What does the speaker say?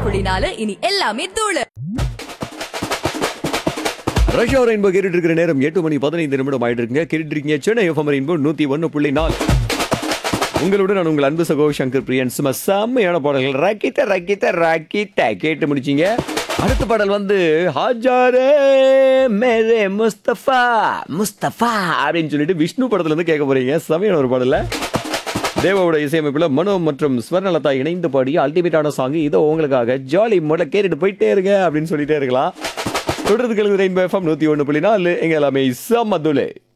புள்ளி நாலு இனி எல்லாமே தூளு ரஷ்யா ரெயின்போ கேட்டுட்டு இருக்கிற நேரம் எட்டு மணி பதினைந்து நிமிடம் ஆயிட்டு இருக்குங்க கேட்டுட்டு இருக்கீங்க சென்னை எஃப்எம் ரெயின்போ நூத்தி ஒன்னு புள்ளி நாலு உங்களுடன் நான் உங்கள் அன்பு சகோ சங்கர் பிரியன் சும்மா செம்மையான பாடல்கள் ரக்கிட்ட ரக்கிட்ட ரக்கிட்ட கேட்டு முடிச்சீங்க அடுத்த பாடல் வந்து ஹாஜாரே மேரே முஸ்தபா முஸ்தபா அப்படின்னு சொல்லிட்டு விஷ்ணு படத்துல இருந்து கேட்க போறீங்க செமையான ஒரு பாடல தேவாவோட இசையமைப்புல மனோ மற்றும் ஸ்வர்ணலதா இணைந்து பாடிய அல்டிமேட்டான சாங் இதோ உங்களுக்காக ஜாலி முதல்ல கேட்டுட்டு போயிட்டே இருங்க அப்படின்னு சொல்லிட்டே இருக்கலாம் தொடர்ந்து கேளுங்க ரெயின்போ எஃப்எம் நூத்தி ஒன்று புள்ளி நாலு எங்க எல்லாமே சமதுலே